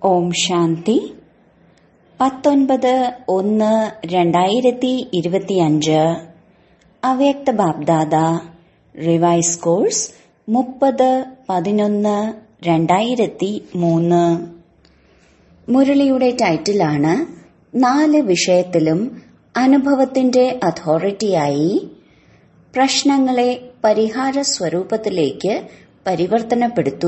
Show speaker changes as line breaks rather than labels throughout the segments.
ഓം ശാന്തി പത്തൊൻപത് ഒന്ന് രണ്ടായിരത്തി ഇരുപത്തിയഞ്ച് അവ്യക്ത ബാബ്ദാദ റിവൈസ് കോഴ്സ് മുപ്പത് പതിനൊന്ന് രണ്ടായിരത്തി മൂന്ന് മുരളിയുടെ ടൈറ്റിലാണ് നാല് വിഷയത്തിലും അനുഭവത്തിന്റെ അതോറിറ്റിയായി പ്രശ്നങ്ങളെ പരിഹാര സ്വരൂപത്തിലേക്ക് പരിവർത്തനപ്പെടുത്തൂ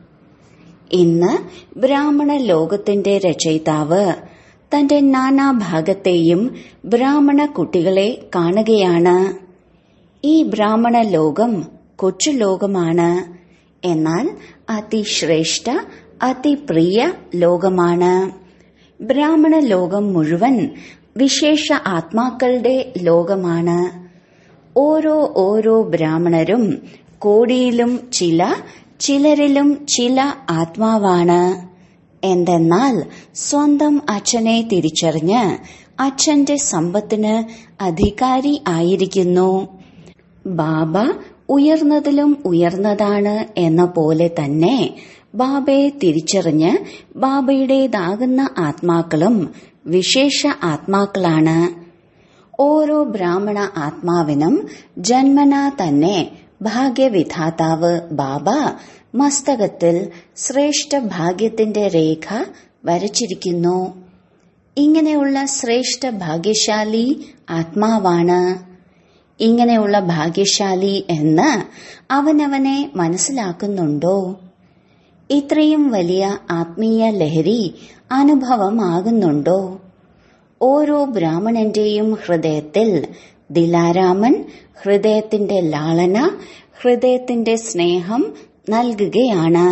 ഇന്ന് ബ്രാഹ്മണ ലോകത്തിന്റെ രചയിതാവ് തന്റെ നാനാഭാഗത്തെയും ബ്രാഹ്മണ കുട്ടികളെ കാണുകയാണ് ഈ ബ്രാഹ്മണ ലോകം കൊച്ചു ലോകമാണ് എന്നാൽ അതിശ്രേഷ്ഠ അതിപ്രിയ ലോകമാണ് ബ്രാഹ്മണ ലോകം മുഴുവൻ വിശേഷ ആത്മാക്കളുടെ ലോകമാണ് ഓരോ ഓരോ ബ്രാഹ്മണരും കോടിയിലും ചില ചിലരിലും ചില ആത്മാവാണ് എന്തെന്നാൽ സ്വന്തം അച്ഛനെ തിരിച്ചറിഞ്ഞ് അച്ഛന്റെ സമ്പത്തിന് അധികാരി ആയിരിക്കുന്നു ബാബ ഉയർന്നതിലും ഉയർന്നതാണ് എന്ന പോലെ തന്നെ ബാബയെ തിരിച്ചറിഞ്ഞ് ബാബയുടേതാകുന്ന ആത്മാക്കളും വിശേഷ ആത്മാക്കളാണ് ഓരോ ബ്രാഹ്മണ ആത്മാവിനും ജന്മന തന്നെ ഭാഗ്യവിധാതാവ് ബാബ മസ്തകത്തിൽ ശ്രേഷ്ഠ ഭാഗ്യത്തിന്റെ രേഖ വരച്ചിരിക്കുന്നു ഇങ്ങനെയുള്ള ശ്രേഷ്ഠ ഭാഗ്യശാലി ആത്മാവാണ് ഇങ്ങനെയുള്ള ഭാഗ്യശാലി എന്ന് അവനവനെ മനസ്സിലാക്കുന്നുണ്ടോ ഇത്രയും വലിയ ആത്മീയ ലഹരി അനുഭവമാകുന്നുണ്ടോ ഓരോ ബ്രാഹ്മണന്റെയും ഹൃദയത്തിൽ ദിലാരാമൻ ഹൃദയത്തിന്റെ ലാളന ഹൃദയത്തിന്റെ സ്നേഹം നൽകുകയാണ്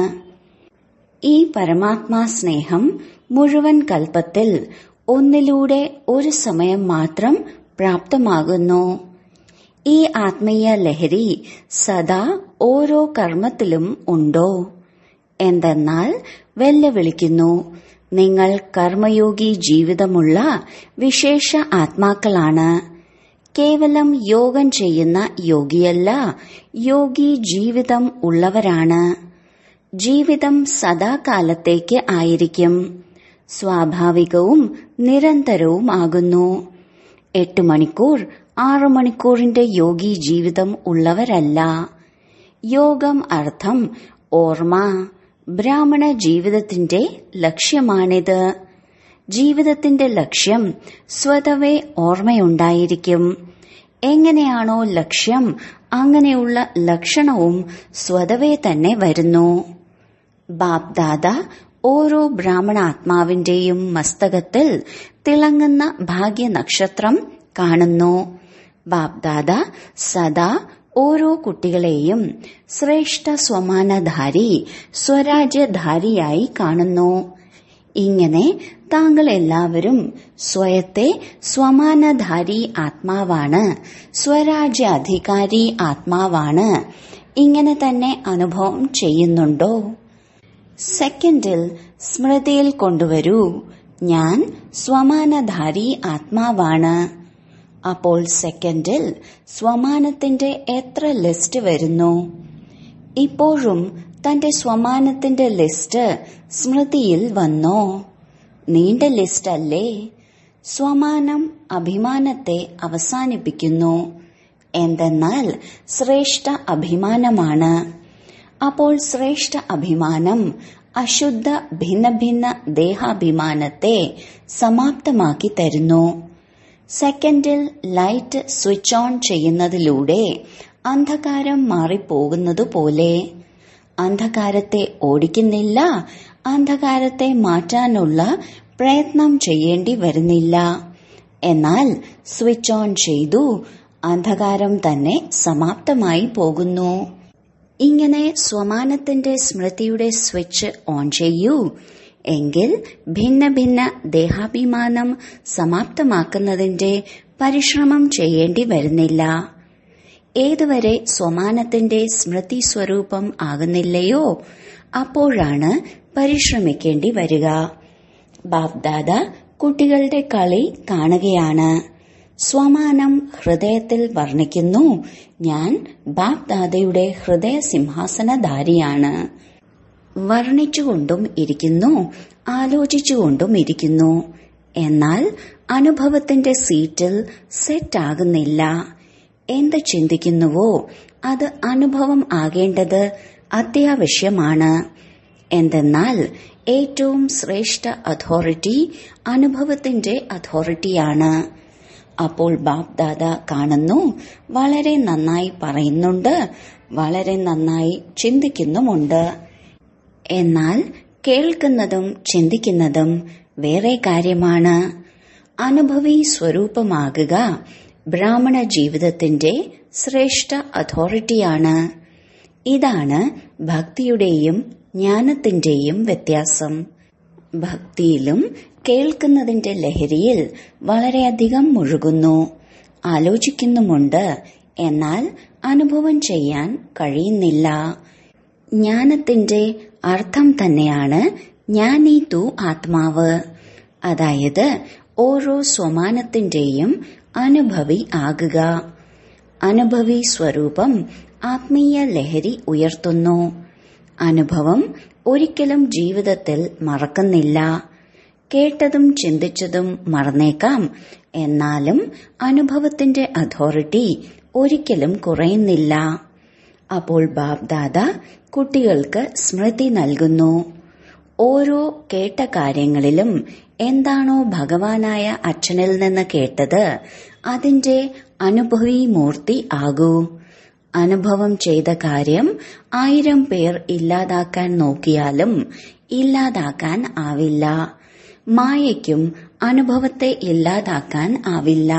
ഈ പരമാത്മാ സ്നേഹം മുഴുവൻ കൽപ്പത്തിൽ ഒന്നിലൂടെ ഒരു സമയം മാത്രം പ്രാപ്തമാകുന്നു ഈ ആത്മീയ ലഹരി സദാ ഓരോ കർമ്മത്തിലും ഉണ്ടോ എന്തെന്നാൽ വെല്ലുവിളിക്കുന്നു നിങ്ങൾ കർമ്മയോഗി ജീവിതമുള്ള വിശേഷ ആത്മാക്കളാണ് കേവലം യോഗം ചെയ്യുന്ന യോഗിയല്ല യോഗി ജീവിതം ഉള്ളവരാണ് ജീവിതം സദാകാലത്തേക്ക് ആയിരിക്കും സ്വാഭാവികവും നിരന്തരവുമാകുന്നു എട്ട് മണിക്കൂർ ആറു മണിക്കൂറിന്റെ യോഗി ജീവിതം ഉള്ളവരല്ല യോഗം അർത്ഥം ഓർമ്മ ബ്രാഹ്മണ ജീവിതത്തിന്റെ ലക്ഷ്യമാണിത് ജീവിതത്തിന്റെ ലക്ഷ്യം സ്വതവേ ഓർമ്മയുണ്ടായിരിക്കും എങ്ങനെയാണോ ലക്ഷ്യം അങ്ങനെയുള്ള ലക്ഷണവും സ്വതവേ തന്നെ വരുന്നു ബാപ്ദാദ ഓരോ ബ്രാഹ്മണാത്മാവിന്റെയും മസ്തകത്തിൽ തിളങ്ങുന്ന ഭാഗ്യനക്ഷത്രം കാണുന്നു ബാപ്ദാദ സദാ ഓരോ കുട്ടികളെയും ശ്രേഷ്ഠ സ്വമാനധാരി സ്വരാജ്യധാരിയായി കാണുന്നു ഇങ്ങനെ താങ്കൾ എല്ലാവരും സ്വയത്തെ സ്വമാനധാരി ആത്മാവാണ് സ്വരാജ്യാധികാരി ആത്മാവാണ് ഇങ്ങനെ തന്നെ അനുഭവം ചെയ്യുന്നുണ്ടോ സെക്കൻഡിൽ സ്മൃതിയിൽ കൊണ്ടുവരൂ ഞാൻ സ്വമാനധാരി ആത്മാവാണ് അപ്പോൾ സെക്കൻഡിൽ സ്വമാനത്തിന്റെ എത്ര ലിസ്റ്റ് വരുന്നു ഇപ്പോഴും തന്റെ സ്വമാനത്തിന്റെ ലിസ്റ്റ് സ്മൃതിയിൽ വന്നോ നീണ്ട ലിസ്റ്റ് അല്ലേ സ്വമാനം അഭിമാനത്തെ അവസാനിപ്പിക്കുന്നു എന്തെന്നാൽ ശ്രേഷ്ഠ അഭിമാനമാണ് അപ്പോൾ ശ്രേഷ്ഠ അഭിമാനം അശുദ്ധ ഭിന്ന ഭിന്ന ദേഹാഭിമാനത്തെ സമാപ്തമാക്കി തരുന്നു സെക്കൻഡിൽ ലൈറ്റ് സ്വിച്ച് ഓൺ ചെയ്യുന്നതിലൂടെ അന്ധകാരം മാറിപ്പോകുന്നതുപോലെ അന്ധകാരത്തെ ഓടിക്കുന്നില്ല അന്ധകാരത്തെ മാറ്റാനുള്ള പ്രയത്നം ചെയ്യേണ്ടി വരുന്നില്ല എന്നാൽ സ്വിച്ച് ഓൺ ചെയ്തു അന്ധകാരം തന്നെ സമാപ്തമായി പോകുന്നു ഇങ്ങനെ സ്വമാനത്തിന്റെ സ്മൃതിയുടെ സ്വിച്ച് ഓൺ ചെയ്യൂ എങ്കിൽ ഭിന്ന ഭിന്ന ദേഹാഭിമാനം സമാപ്തമാക്കുന്നതിന്റെ പരിശ്രമം ചെയ്യേണ്ടി വരുന്നില്ല ഏതുവരെ സ്വമാനത്തിന്റെ സ്മൃതി സ്വരൂപം ആകുന്നില്ലയോ അപ്പോഴാണ് പരിശ്രമിക്കേണ്ടി വരിക ബാപ്ദാദ കുട്ടികളുടെ കളി കാണുകയാണ് സ്വമാനം ഹൃദയത്തിൽ വർണ്ണിക്കുന്നു ഞാൻ ബാപ്ദാദയുടെ ഹൃദയ സിംഹാസനധാരിയാണ് വർണ്ണിച്ചുകൊണ്ടും ഇരിക്കുന്നു ആലോചിച്ചുകൊണ്ടും ഇരിക്കുന്നു എന്നാൽ അനുഭവത്തിന്റെ സീറ്റിൽ സെറ്റ് ആകുന്നില്ല എന്ത് ചിന്തിക്കുന്നുവോ അത് അനുഭവം ആകേണ്ടത് അത്യാവശ്യമാണ് എന്തെന്നാൽ ഏറ്റവും ശ്രേഷ്ഠ അതോറിറ്റി അനുഭവത്തിന്റെ അതോറിറ്റിയാണ് അപ്പോൾ ബാപ് ദാദ കാണുന്നു വളരെ നന്നായി പറയുന്നുണ്ട് വളരെ നന്നായി ചിന്തിക്കുന്നുമുണ്ട് എന്നാൽ കേൾക്കുന്നതും ചിന്തിക്കുന്നതും വേറെ കാര്യമാണ് അനുഭവി സ്വരൂപമാകുക ബ്രാഹ്മണ ജീവിതത്തിന്റെ ശ്രേഷ്ഠ അതോറിറ്റിയാണ് ഇതാണ് ഭക്തിയുടെയും ജ്ഞാനത്തിന്റെയും വ്യത്യാസം ഭക്തിയിലും കേൾക്കുന്നതിന്റെ ലഹരിയിൽ വളരെയധികം മുഴുകുന്നു ആലോചിക്കുന്നുമുണ്ട് എന്നാൽ അനുഭവം ചെയ്യാൻ കഴിയുന്നില്ല ജ്ഞാനത്തിന്റെ അർത്ഥം തന്നെയാണ് ജ്ഞാനി തു ആത്മാവ് അതായത് ഓരോ സ്വമാനത്തിന്റെയും അനുഭവി ആകുക അനുഭവി സ്വരൂപം ആത്മീയ ലഹരി ഉയർത്തുന്നു അനുഭവം ഒരിക്കലും ജീവിതത്തിൽ മറക്കുന്നില്ല കേട്ടതും ചിന്തിച്ചതും മറന്നേക്കാം എന്നാലും അനുഭവത്തിന്റെ അതോറിറ്റി ഒരിക്കലും കുറയുന്നില്ല അപ്പോൾ ബാബ്ദാദ കുട്ടികൾക്ക് സ്മൃതി നൽകുന്നു ഓരോ കേട്ട കാര്യങ്ങളിലും എന്താണോ ഭഗവാനായ അച്ഛനിൽ നിന്ന് കേട്ടത് അതിന്റെ അനുഭവി മൂർത്തി ആകൂ അനുഭവം ചെയ്ത കാര്യം ആയിരം പേർ ഇല്ലാതാക്കാൻ നോക്കിയാലും ഇല്ലാതാക്കാൻ ആവില്ല മായയ്ക്കും അനുഭവത്തെ ഇല്ലാതാക്കാൻ ആവില്ല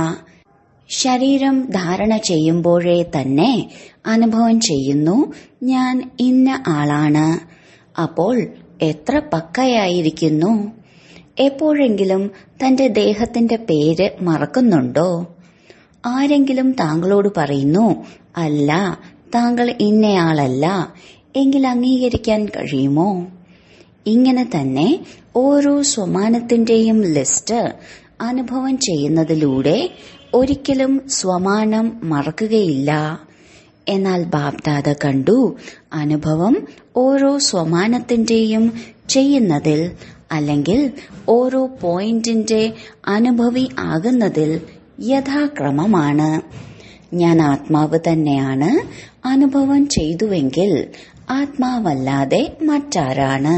ശരീരം ധാരണ ചെയ്യുമ്പോഴേ തന്നെ അനുഭവം ചെയ്യുന്നു ഞാൻ ഇന്ന ആളാണ് അപ്പോൾ എത്ര പക്കയായിരിക്കുന്നു എപ്പോഴെങ്കിലും തന്റെ ദേഹത്തിന്റെ പേര് മറക്കുന്നുണ്ടോ ആരെങ്കിലും താങ്കളോട് പറയുന്നു അല്ല താങ്കൾ ഇന്നയാളല്ല എങ്കിൽ അംഗീകരിക്കാൻ കഴിയുമോ ഇങ്ങനെ തന്നെ ഓരോ സ്വമാനത്തിന്റെയും ലിസ്റ്റ് അനുഭവം ചെയ്യുന്നതിലൂടെ ഒരിക്കലും സ്വമാനം മറക്കുകയില്ല എന്നാൽ ബാബ്ദാദ കണ്ടു അനുഭവം ഓരോ സ്വമാനത്തിന്റെയും ചെയ്യുന്നതിൽ അല്ലെങ്കിൽ ഓരോ പോയിന്റിന്റെ അനുഭവി ആകുന്നതിൽ യഥാക്രമമാണ് ഞാൻ ആത്മാവ് തന്നെയാണ് അനുഭവം ചെയ്തുവെങ്കിൽ ആത്മാവല്ലാതെ മറ്റാരാണ്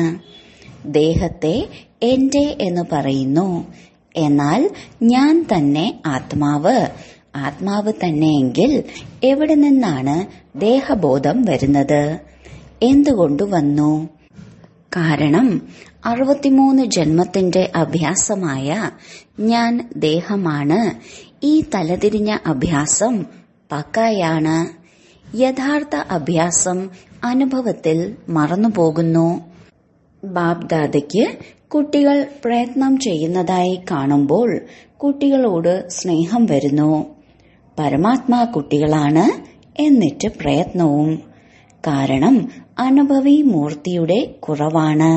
ദേഹത്തെ എന്റെ എന്ന് പറയുന്നു എന്നാൽ ഞാൻ തന്നെ ആത്മാവ് ആത്മാവ് തന്നെയെങ്കിൽ എവിടെ നിന്നാണ് ദേഹബോധം വരുന്നത് എന്തുകൊണ്ട് വന്നു കാരണം അറുപത്തിമൂന്ന് ജന്മത്തിന്റെ അഭ്യാസമായ ഞാൻ ദേഹമാണ് ഈ തലതിരിഞ്ഞ അഭ്യാസം പക്കായാണ് യഥാർത്ഥ അഭ്യാസം അനുഭവത്തിൽ മറന്നുപോകുന്നു ബാബ്ദാദയ്ക്ക് കുട്ടികൾ പ്രയത്നം ചെയ്യുന്നതായി കാണുമ്പോൾ കുട്ടികളോട് സ്നേഹം വരുന്നു പരമാത്മാ കുട്ടികളാണ് എന്നിട്ട് പ്രയത്നവും കാരണം അനുഭവി മൂർത്തിയുടെ കുറവാണ്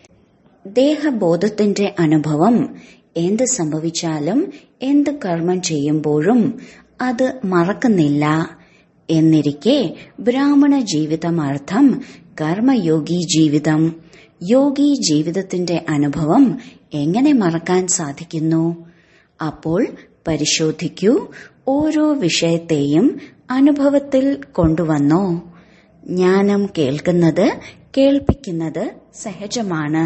ദേഹബോധത്തിന്റെ അനുഭവം എന്ത് സംഭവിച്ചാലും എന്ത് കർമ്മം ചെയ്യുമ്പോഴും അത് മറക്കുന്നില്ല എന്നിരിക്കെ ബ്രാഹ്മണ ജീവിതമർത്ഥം കർമ്മയോഗി ജീവിതം യോഗി ജീവിതത്തിന്റെ അനുഭവം എങ്ങനെ മറക്കാൻ സാധിക്കുന്നു അപ്പോൾ പരിശോധിക്കൂ ഓരോ വിഷയത്തെയും അനുഭവത്തിൽ കൊണ്ടുവന്നോ ജ്ഞാനം കേൾക്കുന്നത് കേൾപ്പിക്കുന്നത് സഹജമാണ്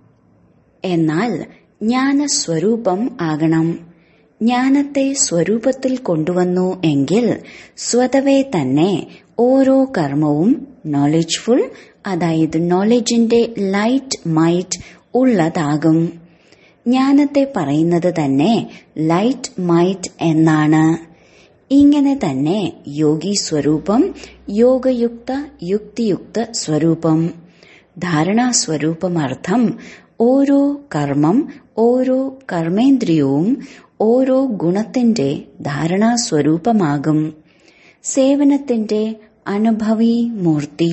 എന്നാൽ ജ്ഞാനസ്വരൂപം ആകണം ജ്ഞാനത്തെ സ്വരൂപത്തിൽ കൊണ്ടുവന്നു എങ്കിൽ സ്വതവേ തന്നെ ഓരോ കർമ്മവും നോളജ്ഫുൾ അതായത് നോളജിന്റെ ലൈറ്റ് മൈറ്റ് ഉള്ളതാകും ജ്ഞാനത്തെ പറയുന്നത് തന്നെ ലൈറ്റ് മൈറ്റ് എന്നാണ് ഇങ്ങനെ തന്നെ യോഗി സ്വരൂപം യോഗയുക്ത യുക്തിയുക്ത സ്വരൂപം ധാരണാസ്വരൂപമർത്ഥം ഓരോ കർമ്മം ഓരോ കർമ്മേന്ദ്രിയവും ഓരോ ഗുണത്തിന്റെ ധാരണാസ്വരൂപമാകും സേവനത്തിന്റെ അനുഭവി മൂർത്തി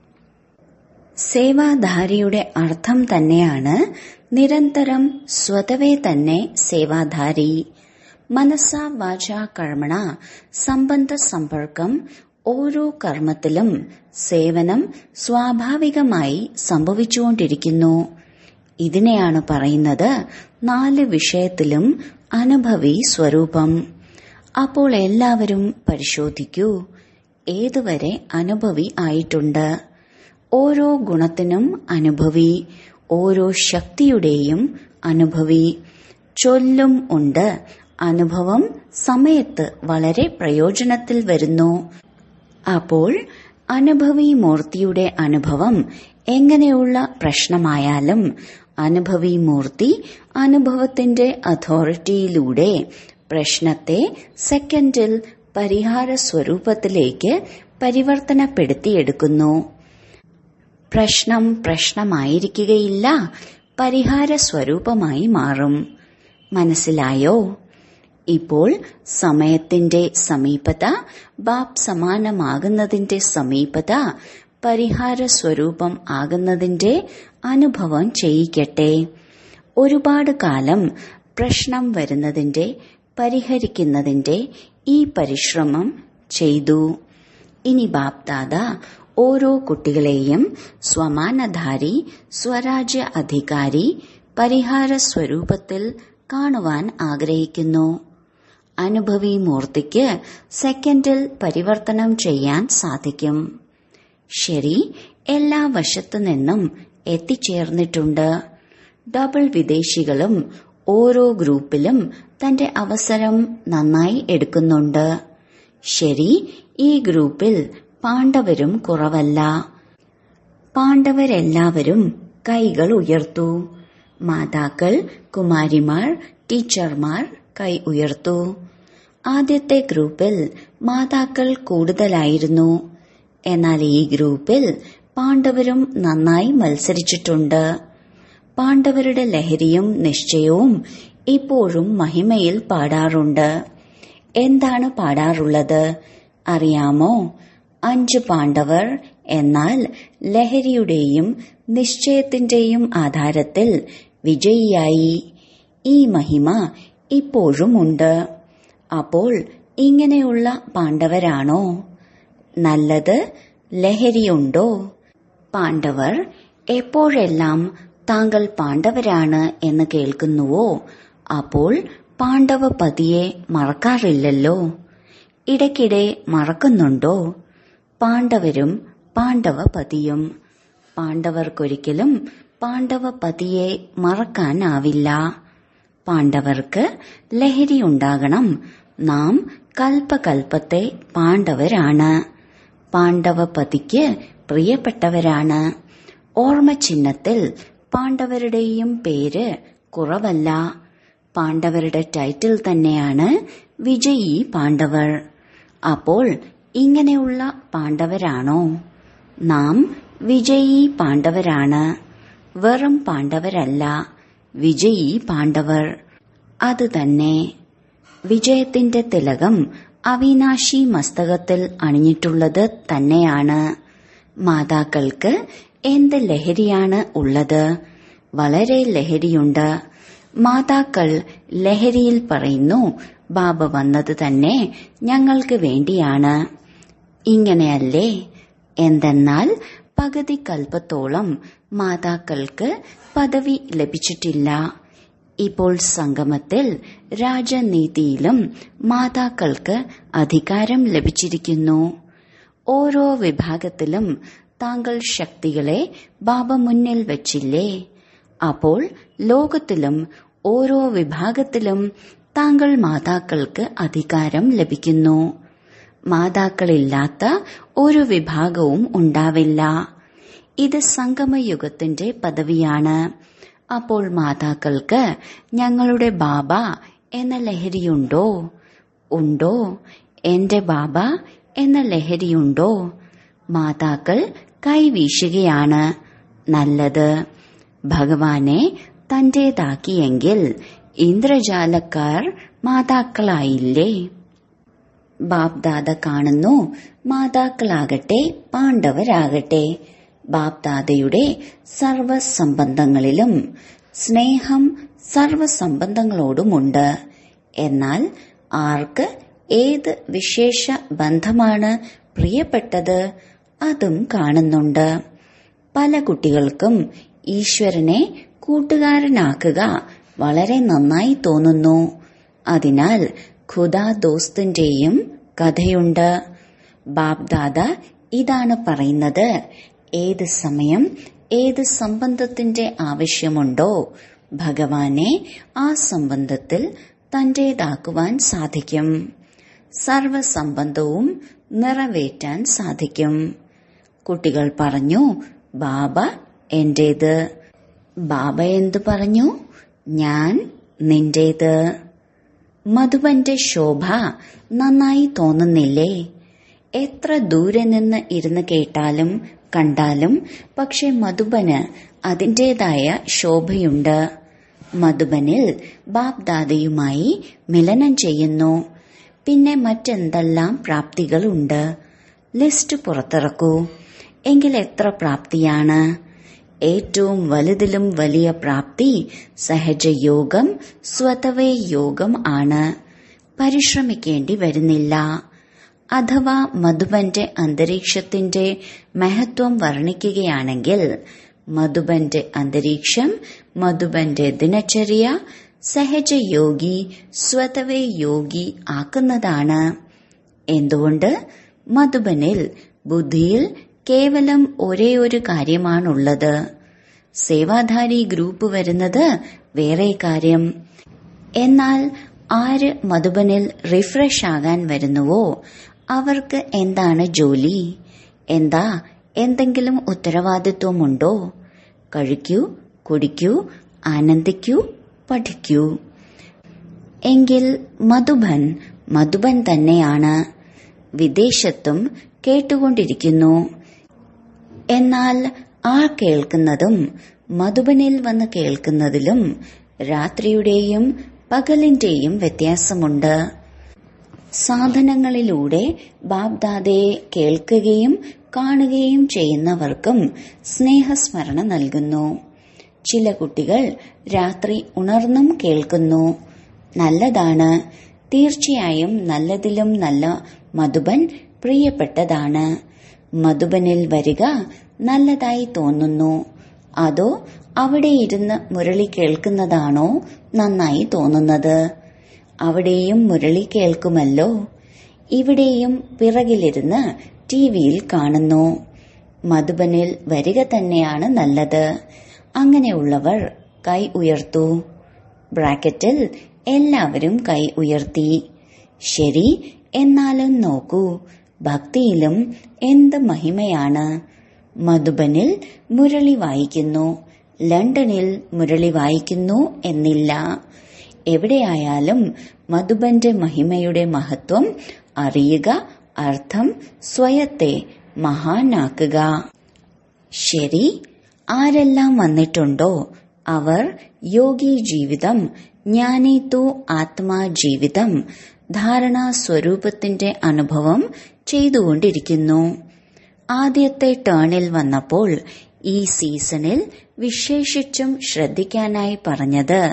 സേവാധാരിയുടെ അർത്ഥം തന്നെയാണ് നിരന്തരം സ്വതവേ തന്നെ സേവാധാരി മനസ്സ വാച കർമ്മണ സംബന്ധ സമ്പർക്കം ഓരോ കർമ്മത്തിലും സേവനം സ്വാഭാവികമായി സംഭവിച്ചുകൊണ്ടിരിക്കുന്നു ഇതിനെയാണ് പറയുന്നത് നാല് വിഷയത്തിലും അനുഭവി സ്വരൂപം അപ്പോൾ എല്ലാവരും പരിശോധിക്കൂ ഏതുവരെ അനുഭവി ആയിട്ടുണ്ട് ഓരോ ഗുണത്തിനും അനുഭവി ഓരോ ശക്തിയുടെയും അനുഭവി ചൊല്ലും ഉണ്ട് അനുഭവം സമയത്ത് വളരെ പ്രയോജനത്തിൽ വരുന്നു അപ്പോൾ അനുഭവി മൂർത്തിയുടെ അനുഭവം എങ്ങനെയുള്ള പ്രശ്നമായാലും അനുഭവി മൂർത്തി അനുഭവത്തിന്റെ അതോറിറ്റിയിലൂടെ പ്രശ്നത്തെ സെക്കൻഡിൽ പരിഹാര സ്വരൂപത്തിലേക്ക് പരിവർത്തനപ്പെടുത്തിയെടുക്കുന്നു പ്രശ്നം പ്രശ്നമായിരിക്കുകയില്ല പരിഹാര സ്വരൂപമായി മാറും മനസ്സിലായോ ഇപ്പോൾ സമയത്തിന്റെ സമീപത ബാപ് സമാനമാകുന്നതിന്റെ സമീപത പരിഹാര സ്വരൂപം ആകുന്നതിന്റെ അനുഭവം ചെയ്യിക്കട്ടെ ഒരുപാട് കാലം പ്രശ്നം വരുന്നതിന്റെ പരിഹരിക്കുന്നതിന്റെ ഈ പരിശ്രമം ചെയ്തു ഇനി ബാപ്ദാദ ഓരോ കുട്ടികളെയും സ്വമാനധാരി സ്വരാജ്യ അധികാരി പരിഹാര സ്വരൂപത്തിൽ കാണുവാൻ ആഗ്രഹിക്കുന്നു അനുഭവി മൂർത്തിക്ക് സെക്കൻഡിൽ പരിവർത്തനം ചെയ്യാൻ സാധിക്കും ശരി എല്ലാ വശത്തു നിന്നും എത്തിച്ചേർന്നിട്ടുണ്ട് ഡബിൾ വിദേശികളും ഓരോ ഗ്രൂപ്പിലും തന്റെ അവസരം നന്നായി എടുക്കുന്നുണ്ട് ശരി ഈ ഗ്രൂപ്പിൽ പാണ്ഡവരും കുറവല്ല പാണ്ഡവരെല്ലാവരും കൈകൾ ഉയർത്തു മാതാക്കൾ കുമാരിമാർ ടീച്ചർമാർ കൈ ഉയർത്തു ആദ്യത്തെ ഗ്രൂപ്പിൽ മാതാക്കൾ കൂടുതലായിരുന്നു എന്നാൽ ഈ ഗ്രൂപ്പിൽ പാണ്ഡവരും നന്നായി മത്സരിച്ചിട്ടുണ്ട് പാണ്ഡവരുടെ ലഹരിയും നിശ്ചയവും ഇപ്പോഴും മഹിമയിൽ പാടാറുണ്ട് എന്താണ് പാടാറുള്ളത് അറിയാമോ അഞ്ച് പാണ്ഡവർ എന്നാൽ ലഹരിയുടെയും നിശ്ചയത്തിന്റെയും ആധാരത്തിൽ വിജയിയായി ഈ മഹിമ ഇപ്പോഴുമുണ്ട് അപ്പോൾ ഇങ്ങനെയുള്ള പാണ്ഡവരാണോ നല്ലത് ലഹരിയുണ്ടോ പാണ്ഡവർ എപ്പോഴെല്ലാം താങ്കൾ പാണ്ഡവരാണ് എന്ന് കേൾക്കുന്നുവോ അപ്പോൾ പാണ്ഡവപതിയെ മറക്കാറില്ലല്ലോ ഇടയ്ക്കിടെ മറക്കുന്നുണ്ടോ പാണ്ഡവരും പാണ്ഡവപതിയും പാണ്ഡവർക്കൊരിക്കലും പാണ്ഡവപതിയെ മറക്കാനാവില്ല പാണ്ഡവർക്ക് ലഹരി ഉണ്ടാകണം നാം കൽപ്പകൽപ്പത്തെ പാണ്ഡവരാണ് പാണ്ഡവപതിക്ക് പ്രിയപ്പെട്ടവരാണ് ഓർമ്മചിഹ്നത്തിൽ പാണ്ഡവരുടെയും പേര് കുറവല്ല പാണ്ഡവരുടെ ടൈറ്റിൽ തന്നെയാണ് വിജയി പാണ്ഡവർ അപ്പോൾ ഇങ്ങനെയുള്ള പാണ്ഡവരാണോ നാം വിജയി പാണ്ഡവരാണ് വെറും പാണ്ഡവരല്ല വിജയി പാണ്ഡവർ അത് തന്നെ വിജയത്തിന്റെ തിലകം അവിനാശി മസ്തകത്തിൽ അണിഞ്ഞിട്ടുള്ളത് തന്നെയാണ് മാതാക്കൾക്ക് എന്ത് ലഹരിയാണ് ഉള്ളത് വളരെ ലഹരിയുണ്ട് മാതാക്കൾ ലഹരിയിൽ പറയുന്നു ബാബ വന്നത് തന്നെ ഞങ്ങൾക്ക് വേണ്ടിയാണ് ഇങ്ങനെയല്ലേ എന്തെന്നാൽ പകുതി കൽപ്പത്തോളം മാതാക്കൾക്ക് പദവി ലഭിച്ചിട്ടില്ല ഇപ്പോൾ സംഗമത്തിൽ രാജനീതിയിലും മാതാക്കൾക്ക് അധികാരം ലഭിച്ചിരിക്കുന്നു ഓരോ വിഭാഗത്തിലും താങ്കൾ ശക്തികളെ ബാബ മുന്നിൽ വച്ചില്ലേ അപ്പോൾ ലോകത്തിലും ഓരോ വിഭാഗത്തിലും താങ്കൾ മാതാക്കൾക്ക് അധികാരം ലഭിക്കുന്നു മാതാക്കളില്ലാത്ത ഒരു വിഭാഗവും ഉണ്ടാവില്ല ഇത് സംഗമയുഗത്തിന്റെ പദവിയാണ് അപ്പോൾ മാതാക്കൾക്ക് ഞങ്ങളുടെ ബാബ എന്ന ലഹരിയുണ്ടോ ഉണ്ടോ എന്റെ ബാബ എന്ന ലഹരിയുണ്ടോ മാതാക്കൾ കൈവീശുകയാണ് നല്ലത് ഭഗവാനെ തന്റേതാക്കിയെങ്കിൽ ഇന്ദ്രജാലക്കാർ മാതാക്കളായില്ലേ ബാപ്ദാദ കാണുന്നു മാതാക്കളാകട്ടെ പാണ്ഡവരാകട്ടെ ബാപ്ദാദയുടെ സർവസംബന്ധങ്ങളിലും സ്നേഹം സർവസംബന്ധങ്ങളോടുമുണ്ട് എന്നാൽ ആർക്ക് ഏത് വിശേഷ ബന്ധമാണ് പ്രിയപ്പെട്ടത് അതും കാണുന്നുണ്ട് പല കുട്ടികൾക്കും ഈശ്വരനെ കൂട്ടുകാരനാക്കുക വളരെ നന്നായി തോന്നുന്നു അതിനാൽ ഖുദാ ദോസ്തിന്റെയും കഥയുണ്ട് ബാബ്ദാദ ഇതാണ് പറയുന്നത് ഏത് സമയം ഏത് സംബന്ധത്തിന്റെ ആവശ്യമുണ്ടോ ഭഗവാനെ ആ സംബന്ധത്തിൽ തന്റേതാക്കുവാൻ സാധിക്കും സർവസംബന്ധവും നിറവേറ്റാൻ സാധിക്കും കുട്ടികൾ പറഞ്ഞു ബാബ എന്റേത് ബാബ എന്തു പറഞ്ഞു ഞാൻ നിന്റേത് മധുബന്റെ ശോഭ നന്നായി തോന്നുന്നില്ലേ എത്ര ദൂരെ നിന്ന് ഇരുന്ന് കേട്ടാലും കണ്ടാലും പക്ഷെ മധുബന് അതിൻ്റെതായ ശോഭയുണ്ട് മധുബനിൽ ബാപ്ദാദയുമായി മിലനം ചെയ്യുന്നു പിന്നെ മറ്റെന്തെല്ലാം പ്രാപ്തികളുണ്ട് ലിസ്റ്റ് പുറത്തിറക്കൂ എങ്കിൽ എത്ര പ്രാപ്തിയാണ് ഏറ്റവും വലുതിലും വലിയ പ്രാപ്തി സഹജയോഗം സ്വതവേ യോഗം ആണ് പരിശ്രമിക്കേണ്ടി വരുന്നില്ല അഥവാ മധുബന്റെ അന്തരീക്ഷത്തിന്റെ മഹത്വം വർണ്ണിക്കുകയാണെങ്കിൽ മധുബന്റെ അന്തരീക്ഷം മധുബന്റെ ദിനചര്യ സഹജയോഗി സ്വതവേ യോഗി ആക്കുന്നതാണ് എന്തുകൊണ്ട് മധുബനിൽ ബുദ്ധിയിൽ കേവലം ഒരേ ഒരു കാര്യമാണുള്ളത് സേവാധാരി ഗ്രൂപ്പ് വരുന്നത് വേറെ കാര്യം എന്നാൽ ആര് മധുബനിൽ റിഫ്രഷ് ആകാൻ വരുന്നുവോ അവർക്ക് എന്താണ് ജോലി എന്താ എന്തെങ്കിലും ഉത്തരവാദിത്വമുണ്ടോ കഴിക്കൂ കുടിക്കൂ ആനന്ദിക്കൂ പഠിക്കൂ എങ്കിൽ മധുബൻ മധുബൻ തന്നെയാണ് വിദേശത്തും കേട്ടുകൊണ്ടിരിക്കുന്നു എന്നാൽ ആ കേൾക്കുന്നതും മധുബനിൽ വന്ന് കേൾക്കുന്നതിലും രാത്രിയുടെയും പകലിന്റെയും വ്യത്യാസമുണ്ട് സാധനങ്ങളിലൂടെ ബാബ്ദാദയെ കേൾക്കുകയും കാണുകയും ചെയ്യുന്നവർക്കും സ്നേഹസ്മരണ നൽകുന്നു ചില കുട്ടികൾ രാത്രി ഉണർന്നും കേൾക്കുന്നു നല്ലതാണ് തീർച്ചയായും നല്ലതിലും നല്ല മധുബൻ പ്രിയപ്പെട്ടതാണ് മധുബനിൽ വരിക നല്ലതായി തോന്നുന്നു അതോ അവിടെ ഇരുന്ന് മുരളി കേൾക്കുന്നതാണോ നന്നായി തോന്നുന്നത് അവിടെയും മുരളി കേൾക്കുമല്ലോ ഇവിടെയും പിറകിലിരുന്ന് ടിവിയിൽ കാണുന്നു മധുബനിൽ വരിക തന്നെയാണ് നല്ലത് അങ്ങനെയുള്ളവർ കൈ ഉയർത്തു ബ്രാക്കറ്റിൽ എല്ലാവരും കൈ ഉയർത്തി ശരി എന്നാലും നോക്കൂ ഭക്തിയിലും എന്ത് മഹിമയാണ് മധുബനിൽ മുരളി വായിക്കുന്നു ലണ്ടനിൽ മുരളി വായിക്കുന്നു എന്നില്ല എവിടെയായാലും മധുബന്റെ മഹിമയുടെ മഹത്വം അറിയുക അർത്ഥം സ്വയത്തെ മഹാനാക്കുക ശരി ആരെല്ലാം വന്നിട്ടുണ്ടോ അവർ യോഗി ജീവിതം ജ്ഞാനേതു ആത്മാ ജീവിതം ധാരണാ സ്വരൂപത്തിന്റെ അനുഭവം ചെയ്തുകൊണ്ടിരിക്കുന്നു ആദ്യത്തെ ടേണിൽ വന്നപ്പോൾ ഈ സീസണിൽ വിശേഷിച്ചും ശ്രദ്ധിക്കാനായി പറഞ്ഞത്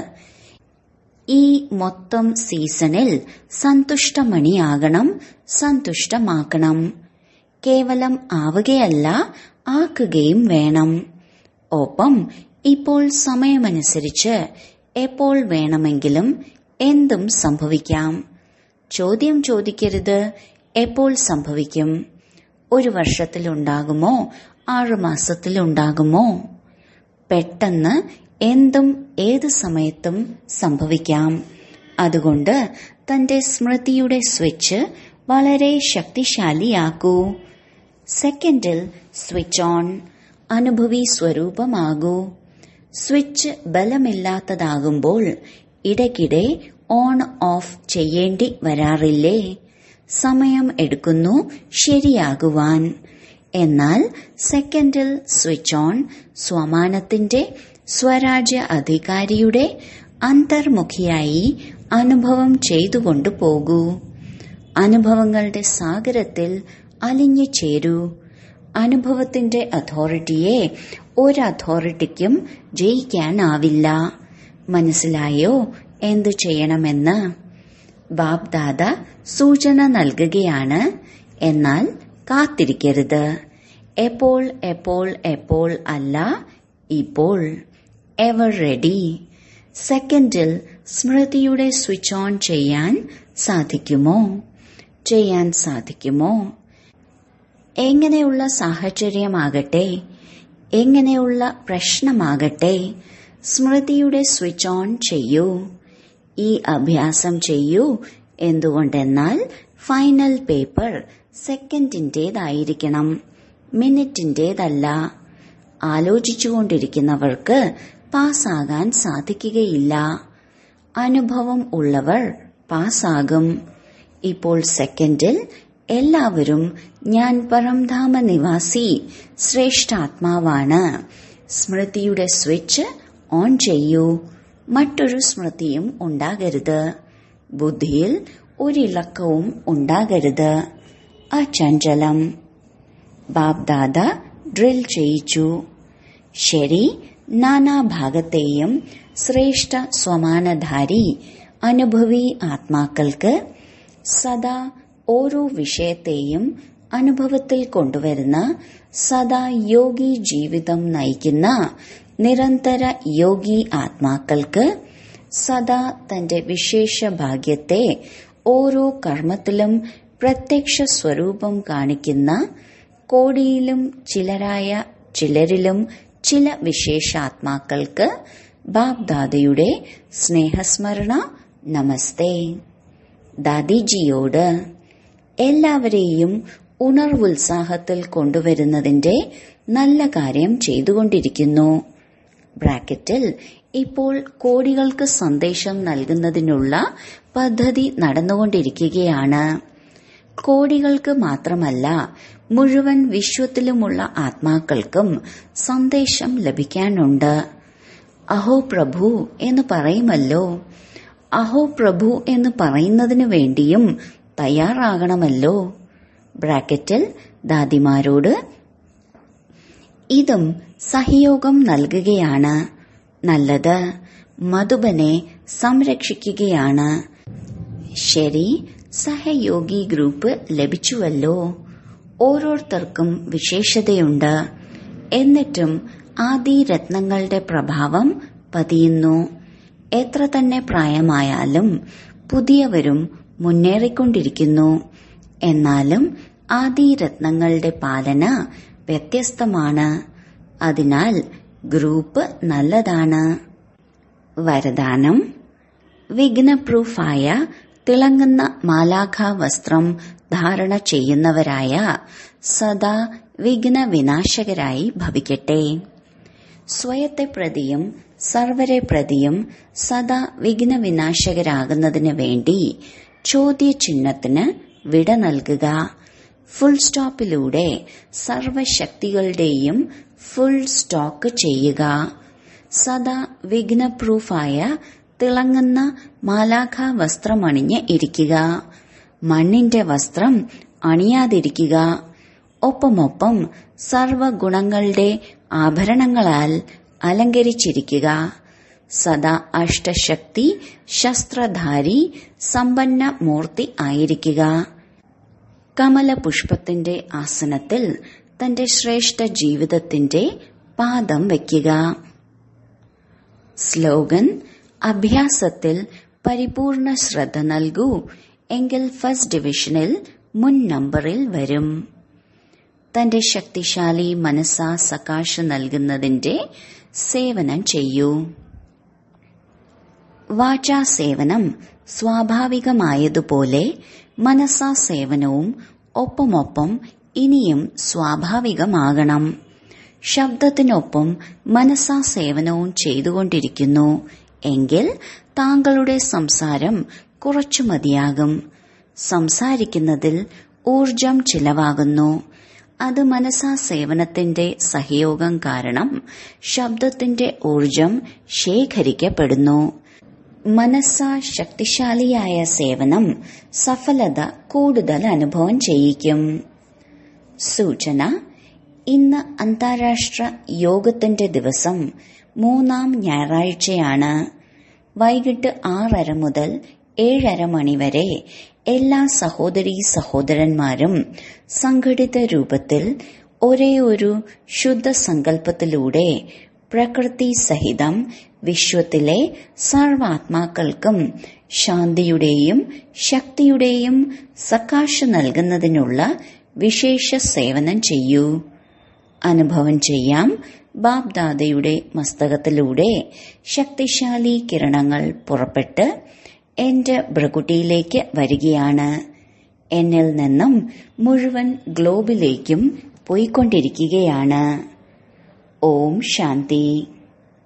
ഈ മൊത്തം സീസണിൽ സന്തുഷ്ടമണിയാകണം സന്തുഷ്ടമാക്കണം കേവലം ആവുകയല്ല ആക്കുകയും വേണം ഒപ്പം ഇപ്പോൾ സമയമനുസരിച്ച് എപ്പോൾ വേണമെങ്കിലും എന്തും സംഭവിക്കാം ചോദ്യം ചോദിക്കരുത് എപ്പോൾ സംഭവിക്കും ഒരു വർഷത്തിലുണ്ടാകുമോ ആറുമാസത്തിലുണ്ടാകുമോ പെട്ടെന്ന് എന്തും ഏത് സമയത്തും സംഭവിക്കാം അതുകൊണ്ട് തന്റെ സ്മൃതിയുടെ സ്വിച്ച് വളരെ ശക്തിശാലിയാക്കൂ സെക്കൻഡിൽ സ്വിച്ച് ഓൺ അനുഭവി സ്വരൂപമാകൂ സ്വിച്ച് ബലമില്ലാത്തതാകുമ്പോൾ ഇടയ്ക്കിടെ ഓൺ ഓഫ് ചെയ്യേണ്ടി വരാറില്ലേ സമയം എടുക്കുന്നു ശരിയാകുവാൻ എന്നാൽ സെക്കൻഡിൽ സ്വിച്ച് ഓൺ സ്വമാനത്തിന്റെ സ്വരാജ്യ അധികാരിയുടെ അന്തർമുഖിയായി അനുഭവം ചെയ്തുകൊണ്ടു പോകൂ അനുഭവങ്ങളുടെ സാഗരത്തിൽ അലിഞ്ഞു ചേരൂ അനുഭവത്തിന്റെ അതോറിറ്റിയെ ഒരു അതോറിറ്റിക്കും ജയിക്കാനാവില്ല മനസ്സിലായോ എന്തു ചെയ്യണമെന്ന് ബാബ്ദാദ സൂചന നൽകുകയാണ് എന്നാൽ കാത്തിരിക്കരുത് എപ്പോൾ എപ്പോൾ എപ്പോൾ അല്ല ഇപ്പോൾ എവർ റെഡി സെക്കൻഡിൽ സ്മൃതിയുടെ സ്വിച്ച് ഓൺ ചെയ്യാൻ സാധിക്കുമോ ചെയ്യാൻ സാധിക്കുമോ എങ്ങനെയുള്ള സാഹചര്യമാകട്ടെ എങ്ങനെയുള്ള പ്രശ്നമാകട്ടെ സ്മൃതിയുടെ സ്വിച്ച് ഓൺ ചെയ്യൂ ഈ അഭ്യാസം ചെയ്യൂ എന്തുകൊണ്ടെന്നാൽ ഫൈനൽ പേപ്പർ സെക്കൻഡിന്റേതായിരിക്കണം മിനിറ്റിന്റേതല്ല ആലോചിച്ചുകൊണ്ടിരിക്കുന്നവർക്ക് പാസ്സാകാൻ സാധിക്കുകയില്ല അനുഭവം ഉള്ളവർ പാസ്സാകും ഇപ്പോൾ സെക്കൻഡിൽ എല്ലാവരും ഞാൻ പരംധാമ നിവാസി ശ്രേഷ്ഠാത്മാവാണ് സ്മൃതിയുടെ സ്വിച്ച് ഓൺ ചെയ്യൂ മറ്റൊരു സ്മൃതിയും ഉണ്ടാകരുത് ബുദ്ധിയിൽ ഒരിളക്കവും ഉണ്ടാകരുത് അചഞ്ചലം ബാബ്ദാദ ഡ്രിൽ ചെയ്യിച്ചു ശരി നാനാഭാഗത്തെയും ശ്രേഷ്ഠ സ്വമാനധാരി അനുഭവി ആത്മാക്കൾക്ക് സദാ ഓരോ വിഷയത്തെയും അനുഭവത്തിൽ കൊണ്ടുവരുന്ന സദാ യോഗി ജീവിതം നയിക്കുന്ന നിരന്തര യോഗി ആത്മാക്കൾക്ക് സദാ തന്റെ വിശേഷ ഭാഗ്യത്തെ ഓരോ കർമ്മത്തിലും പ്രത്യക്ഷ സ്വരൂപം കാണിക്കുന്ന കോടിയിലും ചിലരായ ചിലരിലും ചില വിശേഷാത്മാക്കൾക്ക് ബാബ്ദാദയുടെ സ്നേഹസ്മരണ നമസ്തേ ദാദിജിയോട് എല്ലാവരെയും ഉണർവുത്സാഹത്തിൽ കൊണ്ടുവരുന്നതിന്റെ നല്ല കാര്യം ചെയ്തുകൊണ്ടിരിക്കുന്നു ബ്രാക്കറ്റിൽ ഇപ്പോൾ കോടികൾക്ക് സന്ദേശം നൽകുന്നതിനുള്ള പദ്ധതി നടന്നുകൊണ്ടിരിക്കുകയാണ് കോടികൾക്ക് മാത്രമല്ല മുഴുവൻ വിശ്വത്തിലുമുള്ള ആത്മാക്കൾക്കും സന്ദേശം ലഭിക്കാനുണ്ട് അഹോ പ്രഭു എന്ന് പറയുമല്ലോ അഹോ പ്രഭു എന്ന് പറയുന്നതിനു വേണ്ടിയും തയ്യാറാകണമല്ലോ ബ്രാക്കറ്റിൽ ദാദിമാരോട് ഇതും സഹയോഗം നൽകുകയാണ് നല്ലത് മധുബനെ സംരക്ഷിക്കുകയാണ് ശരി സഹയോഗി ഗ്രൂപ്പ് ലഭിച്ചുവല്ലോ ഓരോരുത്തർക്കും വിശേഷതയുണ്ട് എന്നിട്ടും ആദിരത്നങ്ങളുടെ പ്രഭാവം പതിയുന്നു എത്ര തന്നെ പ്രായമായാലും പുതിയവരും മുന്നേറിക്കൊണ്ടിരിക്കുന്നു എന്നാലും ആദിരത്നങ്ങളുടെ പാലന വ്യത്യസ്തമാണ് അതിനാൽ ഗ്രൂപ്പ് നല്ലതാണ് വരദാനം വിഘ്നപ്രൂഫായ തിളങ്ങുന്ന മാലാഖ വസ്ത്രം ധാരണ ചെയ്യുന്നവരായ സദാ വിഘ്ന വിനാശകരായി ഭവിക്കട്ടെ സ്വയത്തെ പ്രതിയും സർവരെ പ്രതിയും സദാ വിഘ്ന വിനാശകരാകുന്നതിന് വേണ്ടി ചോദ്യചിഹ്നത്തിന് വിട നൽകുക ഫുൾ സ്റ്റോപ്പിലൂടെ സർവശക്തികളുടെയും ഫുൾ സ്റ്റോക്ക് ചെയ്യുക സദാ വിഘ്നപ്രൂഫായ തിളങ്ങുന്ന മാലാഖ വസ്ത്രമണിഞ്ഞ് ഇരിക്കുക മണ്ണിന്റെ വസ്ത്രം അണിയാതിരിക്കുക ഒപ്പമൊപ്പം സർവഗുണങ്ങളുടെ ആഭരണങ്ങളാൽ അലങ്കരിച്ചിരിക്കുക സദാ അഷ്ടശക്തി ശസ്ത്രധാരി സമ്പന്ന മൂർത്തി ആയിരിക്കുക കമലപുഷ്പത്തിന്റെ ആസനത്തിൽ തന്റെ ശ്രേഷ്ഠ ജീവിതത്തിന്റെ പാദം വയ്ക്കുക സ്ലോഗൻ അഭ്യാസത്തിൽ പരിപൂർണ ശ്രദ്ധ നൽകൂ എങ്കിൽ ഫസ്റ്റ് ഡിവിഷനിൽ മുൻ നമ്പറിൽ വരും തന്റെ ശക്തിശാലി മനസ്സാ സകാശ് നൽകുന്നതിന്റെ സേവനം ചെയ്യൂ വാചാ സേവനം സ്വാഭാവികമായതുപോലെ മനസ്സാ സേവനവും ഒപ്പമൊപ്പം ഇനിയും സ്വാഭാവികമാകണം ശബ്ദത്തിനൊപ്പം മനസ്സാ സേവനവും ചെയ്തുകൊണ്ടിരിക്കുന്നു എങ്കിൽ താങ്കളുടെ സംസാരം കുറച്ചു മതിയാകും സംസാരിക്കുന്നതിൽ ഊർജം ചിലവാകുന്നു അത് മനസ്സാ സേവനത്തിന്റെ സഹയോഗം കാരണം ശബ്ദത്തിന്റെ ഊർജം ശേഖരിക്കപ്പെടുന്നു മനസ്സാ ശക്തിശാലിയായ സേവനം സഫലത കൂടുതൽ അനുഭവം ചെയ്യിക്കും സൂചന ഇന്ന് അന്താരാഷ്ട്ര യോഗത്തിന്റെ ദിവസം മൂന്നാം ഞായറാഴ്ചയാണ് വൈകിട്ട് ആറര മുതൽ ഏഴര മണിവരെ എല്ലാ സഹോദരീ സഹോദരന്മാരും സംഘടിത രൂപത്തിൽ ഒരേ ഒരു ശുദ്ധ സങ്കല്പത്തിലൂടെ പ്രകൃതി സഹിതം വിശ്വത്തിലെ സർവാത്മാക്കൾക്കും ശാന്തിയുടെയും ശക്തിയുടെയും സക്കാശ് നൽകുന്നതിനുള്ള വിശേഷ സേവനം ചെയ്യൂ അനുഭവം ചെയ്യാം ബാബ്ദാദയുടെ മസ്തകത്തിലൂടെ ശക്തിശാലി കിരണങ്ങൾ പുറപ്പെട്ട് എന്റെ ഭ്രകുട്ടിയിലേക്ക് വരികയാണ് എന്നിൽ നിന്നും മുഴുവൻ ഗ്ലോബിലേക്കും പോയിക്കൊണ്ടിരിക്കുകയാണ് ഓം ശാന്തി